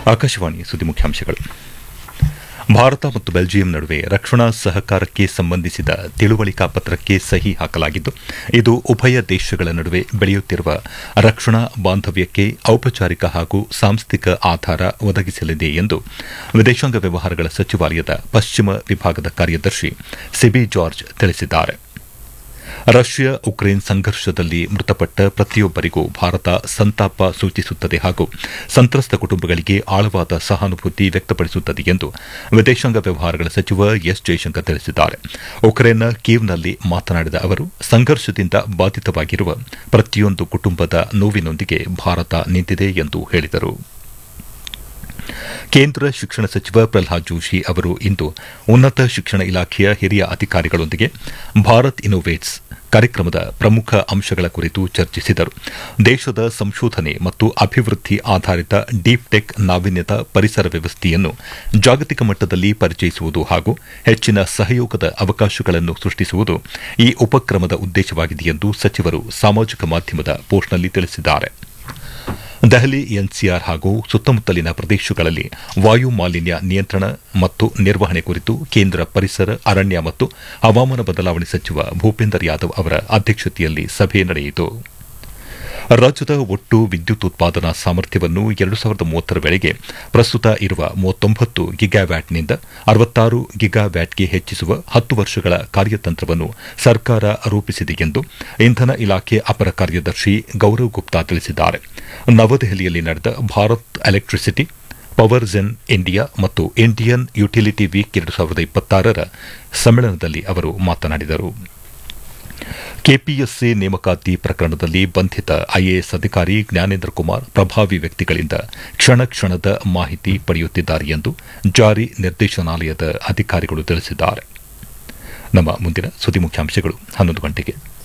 ಆಕಾಶವಾಣಿ ಸುದ್ದಿ ಮುಖ್ಯಾಂಶಗಳು ಭಾರತ ಮತ್ತು ಬೆಲ್ಜಿಯಂ ನಡುವೆ ರಕ್ಷಣಾ ಸಹಕಾರಕ್ಕೆ ಸಂಬಂಧಿಸಿದ ತಿಳುವಳಿಕಾ ಪತ್ರಕ್ಕೆ ಸಹಿ ಹಾಕಲಾಗಿದ್ದು ಇದು ಉಭಯ ದೇಶಗಳ ನಡುವೆ ಬೆಳೆಯುತ್ತಿರುವ ರಕ್ಷಣಾ ಬಾಂಧವ್ಯಕ್ಕೆ ಔಪಚಾರಿಕ ಹಾಗೂ ಸಾಂಸ್ಥಿಕ ಆಧಾರ ಒದಗಿಸಲಿದೆ ಎಂದು ವಿದೇಶಾಂಗ ವ್ಯವಹಾರಗಳ ಸಚಿವಾಲಯದ ಪಶ್ಚಿಮ ವಿಭಾಗದ ಕಾರ್ಯದರ್ಶಿ ಸಿಬಿ ಜಾರ್ಜ್ ತಿಳಿಸಿದ್ದಾರೆ ರಷ್ಯಾ ಉಕ್ರೇನ್ ಸಂಘರ್ಷದಲ್ಲಿ ಮೃತಪಟ್ಟ ಪ್ರತಿಯೊಬ್ಬರಿಗೂ ಭಾರತ ಸಂತಾಪ ಸೂಚಿಸುತ್ತದೆ ಹಾಗೂ ಸಂತ್ರಸ್ತ ಕುಟುಂಬಗಳಿಗೆ ಆಳವಾದ ಸಹಾನುಭೂತಿ ವ್ಯಕ್ತಪಡಿಸುತ್ತದೆ ಎಂದು ವಿದೇಶಾಂಗ ವ್ಯವಹಾರಗಳ ಸಚಿವ ಎಸ್ ಜೈಶಂಕರ್ ತಿಳಿಸಿದ್ದಾರೆ ಉಕ್ರೇನ್ನ ಕೀವ್ನಲ್ಲಿ ಮಾತನಾಡಿದ ಅವರು ಸಂಘರ್ಷದಿಂದ ಬಾಧಿತವಾಗಿರುವ ಪ್ರತಿಯೊಂದು ಕುಟುಂಬದ ನೋವಿನೊಂದಿಗೆ ಭಾರತ ನಿಂತಿದೆ ಎಂದು ಹೇಳಿದರು ಕೇಂದ್ರ ಶಿಕ್ಷಣ ಸಚಿವ ಪ್ರಲ್ಹಾದ್ ಜೋಶಿ ಅವರು ಇಂದು ಉನ್ನತ ಶಿಕ್ಷಣ ಇಲಾಖೆಯ ಹಿರಿಯ ಅಧಿಕಾರಿಗಳೊಂದಿಗೆ ಭಾರತ್ ಇನ್ನೋವೇಟ್ಸ್ ಕಾರ್ಯಕ್ರಮದ ಪ್ರಮುಖ ಅಂಶಗಳ ಕುರಿತು ಚರ್ಚಿಸಿದರು ದೇಶದ ಸಂಶೋಧನೆ ಮತ್ತು ಅಭಿವೃದ್ಧಿ ಆಧಾರಿತ ಡೀಪ್ ಟೆಕ್ ನಾವೀನ್ಯತಾ ಪರಿಸರ ವ್ಯವಸ್ಥೆಯನ್ನು ಜಾಗತಿಕ ಮಟ್ಟದಲ್ಲಿ ಪರಿಚಯಿಸುವುದು ಹಾಗೂ ಹೆಚ್ಚಿನ ಸಹಯೋಗದ ಅವಕಾಶಗಳನ್ನು ಸೃಷ್ಟಿಸುವುದು ಈ ಉಪಕ್ರಮದ ಉದ್ದೇಶವಾಗಿದೆ ಎಂದು ಸಚಿವರು ಸಾಮಾಜಿಕ ಮಾಧ್ಯಮದ ಪೋಸ್ಟ್ನಲ್ಲಿ ತಿಳಿಸಿದ್ದಾರೆ ದೆಹಲಿ ಎನ್ಸಿಆರ್ ಹಾಗೂ ಸುತ್ತಮುತ್ತಲಿನ ಪ್ರದೇಶಗಳಲ್ಲಿ ವಾಯು ಮಾಲಿನ್ಯ ನಿಯಂತ್ರಣ ಮತ್ತು ನಿರ್ವಹಣೆ ಕುರಿತು ಕೇಂದ್ರ ಪರಿಸರ ಅರಣ್ಯ ಮತ್ತು ಹವಾಮಾನ ಬದಲಾವಣೆ ಸಚಿವ ಭೂಪೇಂದರ್ ಯಾದವ್ ಅವರ ಅಧ್ಯಕ್ಷತೆಯಲ್ಲಿ ಸಭೆ ನಡೆಯಿತು ರಾಜ್ಯದ ಒಟ್ಟು ವಿದ್ಯುತ್ ಉತ್ಪಾದನಾ ಸಾಮರ್ಥ್ಯವನ್ನು ಎರಡು ಸಾವಿರದ ಮೂವತ್ತರ ವೇಳೆಗೆ ಪ್ರಸ್ತುತ ಇರುವ ಮೂವತ್ತೊಂಬತ್ತು ಗಿಗಾವ್ಯಾಟ್ನಿಂದ ಅರವತ್ತಾರು ಗಿಗಾವ್ಯಾಟ್ಗೆ ಹೆಚ್ಚಿಸುವ ಹತ್ತು ವರ್ಷಗಳ ಕಾರ್ಯತಂತ್ರವನ್ನು ಸರ್ಕಾರ ರೂಪಿಸಿದೆ ಎಂದು ಇಂಧನ ಇಲಾಖೆ ಅಪರ ಕಾರ್ಯದರ್ಶಿ ಗೌರವ್ ಗುಪ್ತಾ ತಿಳಿಸಿದ್ದಾರೆ ನವದೆಹಲಿಯಲ್ಲಿ ನಡೆದ Bharat electricity power gen India ಮತ್ತು ಇಂಡಿಯನ್ ಯುಟಿಲಿಟಿ ವೀಕ್ ಎರಡು ಸಾವಿರದ ಇಪ್ಪತ್ತಾರರ ಸಮ್ಮೇಳನದಲ್ಲಿ ಅವರು ಮಾತನಾಡಿದರು ಕೆಪಿಎಸ್ಸಿ ನೇಮಕಾತಿ ಪ್ರಕರಣದಲ್ಲಿ ಬಂಧಿತ ಐಎಎಸ್ ಅಧಿಕಾರಿ ಜ್ಞಾನೇಂದ್ರ ಕುಮಾರ್ ಪ್ರಭಾವಿ ವ್ಯಕ್ತಿಗಳಿಂದ ಕ್ಷಣ ಕ್ಷಣದ ಮಾಹಿತಿ ಪಡೆಯುತ್ತಿದ್ದಾರೆ ಎಂದು ಜಾರಿ ನಿರ್ದೇಶನಾಲಯದ ಅಧಿಕಾರಿಗಳು ತಿಳಿಸಿದ್ದಾರೆ ನಮ್ಮ ಮುಂದಿನ ಸುದ್ದಿ ಮುಖ್ಯಾಂಶಗಳು ಹನ್ನೊಂದು ಗಂಟೆಗೆ